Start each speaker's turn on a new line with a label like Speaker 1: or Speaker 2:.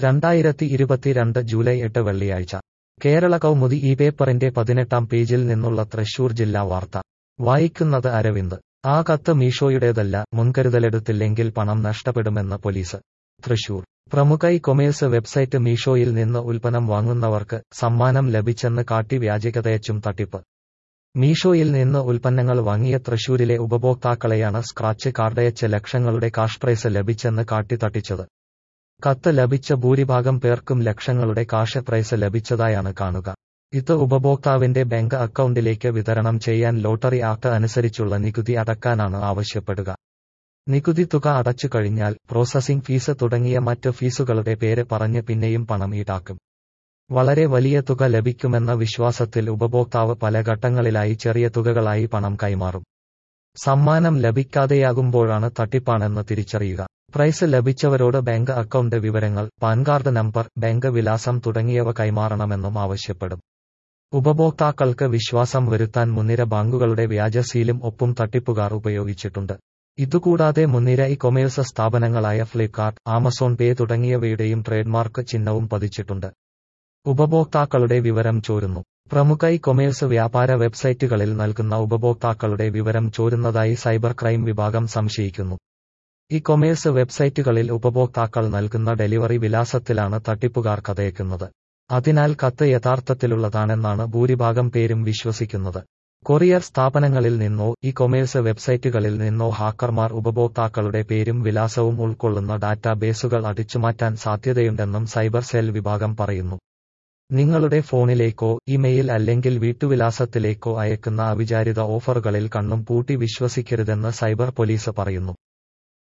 Speaker 1: രണ്ടായിരത്തി ഇരുപത്തിരണ്ട് ജൂലൈ എട്ട് വെള്ളിയാഴ്ച കേരള കൗമുദി ഈ പേപ്പറിന്റെ പതിനെട്ടാം പേജിൽ നിന്നുള്ള തൃശൂർ ജില്ലാ വാർത്ത വായിക്കുന്നത് അരവിന്ദ് ആ കത്ത് മീഷോയുടേതല്ല മുൻകരുതലെടുത്തില്ലെങ്കിൽ പണം നഷ്ടപ്പെടുമെന്ന് പോലീസ് തൃശൂർ പ്രമുഖ ഇ കൊമേഴ്സ് വെബ്സൈറ്റ് മീഷോയിൽ നിന്ന് ഉൽപ്പന്നം വാങ്ങുന്നവർക്ക് സമ്മാനം ലഭിച്ചെന്ന് കാട്ടി വ്യാജകതയച്ചും തട്ടിപ്പ് മീഷോയിൽ നിന്ന് ഉൽപ്പന്നങ്ങൾ വാങ്ങിയ തൃശൂരിലെ ഉപഭോക്താക്കളെയാണ് സ്ക്രാച്ച് കാർഡയച്ച് ലക്ഷങ്ങളുടെ കാഷ് പ്രൈസ് ലഭിച്ചെന്ന് കാട്ടി തട്ടിച്ചത് കത്ത് ലഭിച്ച ഭൂരിഭാഗം പേർക്കും ലക്ഷങ്ങളുടെ കാഷ് പ്രൈസ് ലഭിച്ചതായാണ് കാണുക ഇത് ഉപഭോക്താവിന്റെ ബാങ്ക് അക്കൗണ്ടിലേക്ക് വിതരണം ചെയ്യാൻ ലോട്ടറി ആക്ട് അനുസരിച്ചുള്ള നികുതി അടക്കാനാണ് ആവശ്യപ്പെടുക നികുതി തുക അടച്ചു കഴിഞ്ഞാൽ പ്രോസസിംഗ് ഫീസ് തുടങ്ങിയ മറ്റ് ഫീസുകളുടെ പേര് പറഞ്ഞ് പിന്നെയും പണം ഈടാക്കും വളരെ വലിയ തുക ലഭിക്കുമെന്ന വിശ്വാസത്തിൽ ഉപഭോക്താവ് പല ഘട്ടങ്ങളിലായി ചെറിയ തുകകളായി പണം കൈമാറും സമ്മാനം ലഭിക്കാതെയാകുമ്പോഴാണ് തട്ടിപ്പാണെന്ന് തിരിച്ചറിയുക പ്രൈസ് ലഭിച്ചവരോട് ബാങ്ക് അക്കൗണ്ട് വിവരങ്ങൾ പാൻ കാർഡ് നമ്പർ ബാങ്ക് വിലാസം തുടങ്ങിയവ കൈമാറണമെന്നും ആവശ്യപ്പെടും ഉപഭോക്താക്കൾക്ക് വിശ്വാസം വരുത്താൻ മുൻനിര ബാങ്കുകളുടെ വ്യാജ സീലും ഒപ്പും തട്ടിപ്പുകാർ ഉപയോഗിച്ചിട്ടുണ്ട് ഇതുകൂടാതെ മുൻനിര ഇ കൊമേഴ്സ് സ്ഥാപനങ്ങളായ ഫ്ലിപ്കാർട്ട് ആമസോൺ പേ തുടങ്ങിയവയുടെയും ട്രേഡ്മാർക്ക് ചിഹ്നവും പതിച്ചിട്ടുണ്ട് ഉപഭോക്താക്കളുടെ വിവരം ചോരുന്നു പ്രമുഖ ഇ കൊമേഴ്സ് വ്യാപാര വെബ്സൈറ്റുകളിൽ നൽകുന്ന ഉപഭോക്താക്കളുടെ വിവരം ചോരുന്നതായി സൈബർ ക്രൈം വിഭാഗം സംശയിക്കുന്നു ഇ കൊമേഴ്സ് വെബ്സൈറ്റുകളിൽ ഉപഭോക്താക്കൾ നൽകുന്ന ഡെലിവറി വിലാസത്തിലാണ് തട്ടിപ്പുകാർ കഥയക്കുന്നത് അതിനാൽ കത്ത് യഥാർത്ഥത്തിലുള്ളതാണെന്നാണ് ഭൂരിഭാഗം പേരും വിശ്വസിക്കുന്നത് കൊറിയർ സ്ഥാപനങ്ങളിൽ നിന്നോ ഇ കൊമേഴ്സ് വെബ്സൈറ്റുകളിൽ നിന്നോ ഹാക്കർമാർ ഉപഭോക്താക്കളുടെ പേരും വിലാസവും ഉൾക്കൊള്ളുന്ന ഡാറ്റാബേസുകൾ അടിച്ചുമാറ്റാൻ സാധ്യതയുണ്ടെന്നും സൈബർ സെൽ വിഭാഗം പറയുന്നു നിങ്ങളുടെ ഫോണിലേക്കോ ഇമെയിൽ അല്ലെങ്കിൽ വീട്ടുവിലാസത്തിലേക്കോ അയക്കുന്ന അവിചാരിത ഓഫറുകളിൽ കണ്ണും പൂട്ടി വിശ്വസിക്കരുതെന്ന് സൈബർ പോലീസ് പറയുന്നു